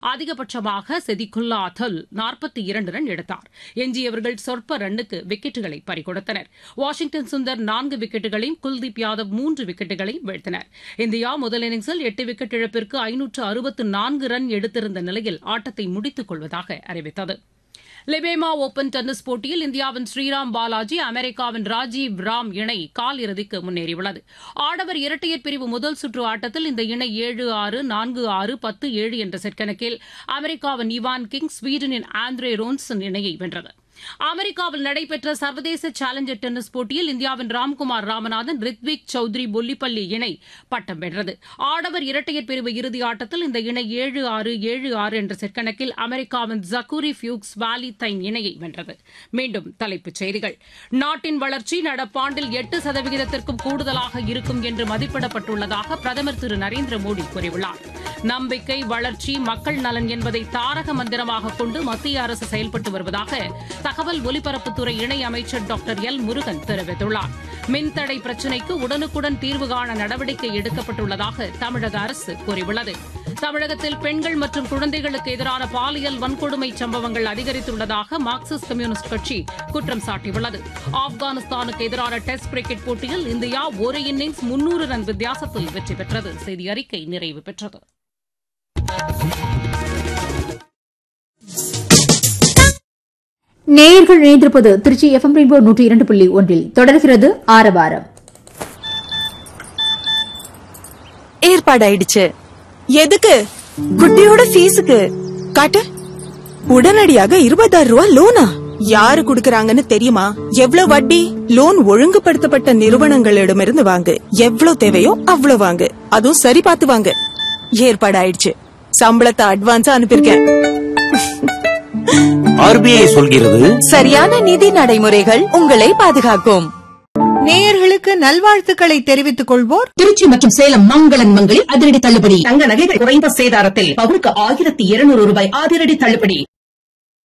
அதிகபட்சமாக செதிகுல்லா அத்தல் நாற்பத்தி இரண்டு ரன் எடுத்தார் எஞ்சியவர்கள் சொற்ப ரன்னுக்கு விக்கெட்டுகளை பறிகொடுத்தனர் வாஷிங்டன் சுந்தர் நான்கு விக்கெட்டுகளையும் குல்தீப் யாதவ் மூன்று விக்கெட்டுகளையும் வீழ்த்தினர் இந்தியா முதல் இன்னிங்ஸில் எட்டு விக்கெட் இழப்பிற்கு ஐநூற்று அறுபத்து நான்கு ரன் எடுத்திருந்த நிலையில் ஆட்டத்தை முடித்துக் கொள்வதாக அறிவித்தது லெபேமா ஒபன் டென்னிஸ் போட்டியில் இந்தியாவின் ஸ்ரீராம் பாலாஜி அமெரிக்காவின் ராஜீவ் ராம் இணை கால் இறுதிக்கு முன்னேறியுள்ளது ஆடவர் இரட்டையர் பிரிவு முதல் சுற்று ஆட்டத்தில் இந்த இணை ஏழு ஆறு நான்கு ஆறு பத்து ஏழு என்ற செட் கணக்கில் அமெரிக்காவின் இவான் கிங் ஸ்வீடனின் ஆண்ட்ரே ரோன்சன் இணையை வென்றது அமெரிக்காவில் நடைபெற்ற சர்வதேச சேலஞ்சர் டென்னிஸ் போட்டியில் இந்தியாவின் ராம்குமார் ராமநாதன் ரித்விக் சௌத்ரி பொல்லிப்பள்ளி இணை பட்டம் வென்றது ஆடவர் இரட்டையர் பிரிவு இறுதி ஆட்டத்தில் இந்த இணை ஏழு ஆறு ஏழு ஆறு என்ற செட் கணக்கில் அமெரிக்காவின் ஜக்கூரி ஃபியூக்ஸ் வாலி தைன் இணையை வென்றது மீண்டும் தலைப்புச் செய்திகள் நாட்டின் வளர்ச்சி நடப்பாண்டில் எட்டு சதவிகிதத்திற்கும் கூடுதலாக இருக்கும் என்று மதிப்பிடப்பட்டுள்ளதாக பிரதமர் திரு நரேந்திர மோடி கூறியுள்ளார் நம்பிக்கை வளர்ச்சி மக்கள் நலன் என்பதை தாரக மந்திரமாக கொண்டு மத்திய அரசு செயல்பட்டு வருவதாக தகவல் ஒலிபரப்புத்துறை இணை அமைச்சர் டாக்டர் எல் முருகன் தெரிவித்துள்ளார் மின்தடை பிரச்சினைக்கு உடனுக்குடன் தீர்வு காண நடவடிக்கை எடுக்கப்பட்டுள்ளதாக தமிழக அரசு கூறியுள்ளது தமிழகத்தில் பெண்கள் மற்றும் குழந்தைகளுக்கு எதிரான பாலியல் வன்கொடுமை சம்பவங்கள் அதிகரித்துள்ளதாக மார்க்சிஸ்ட் கம்யூனிஸ்ட் கட்சி குற்றம் சாட்டியுள்ளது ஆப்கானிஸ்தானுக்கு எதிரான டெஸ்ட் கிரிக்கெட் போட்டியில் இந்தியா ஒரு இன்னிங்ஸ் முன்னூறு ரன் வித்தியாசத்தில் வெற்றி பெற்றது செய்தி அறிக்கை நிறைவு பெற்றது நேயர்கள் இணைந்திருப்பது திருச்சி எஃப்எம் ரெயின்போ நூற்றி இரண்டு புள்ளி ஒன்றில் தொடர்கிறது ஆரவாரம் ஏற்பாடாயிடுச்சு எதுக்கு குட்டியோட ஃபீஸுக்கு காட்டு உடனடியாக இருபதாயிரம் ரூபாய் லோனா யாரு குடுக்கறாங்கன்னு தெரியுமா எவ்வளவு வட்டி லோன் ஒழுங்குபடுத்தப்பட்ட நிறுவனங்களிடமிருந்து வாங்கு எவ்வளவு தேவையோ அவ்வளவு வாங்கு அதுவும் சரி பார்த்து வாங்கு ஏற்பாடு ஆயிடுச்சு சம்பளத்தை அட்வான்ஸா அனுப்பியிருக்கேன் ஆர்பிஐ சொல்கிறது சரியான நிதி நடைமுறைகள் உங்களை பாதுகாக்கும் நேயர்களுக்கு நல்வாழ்த்துக்களை தெரிவித்துக் கொள்வோர் திருச்சி மற்றும் சேலம் மங்களன் மங்களில் அதிரடி தள்ளுபடி தங்க நகைகள் குறைந்த சேதாரத்தில் பவுனுக்கு ஆயிரத்தி இருநூறு ரூபாய் அதிரடி தள்ளுபடி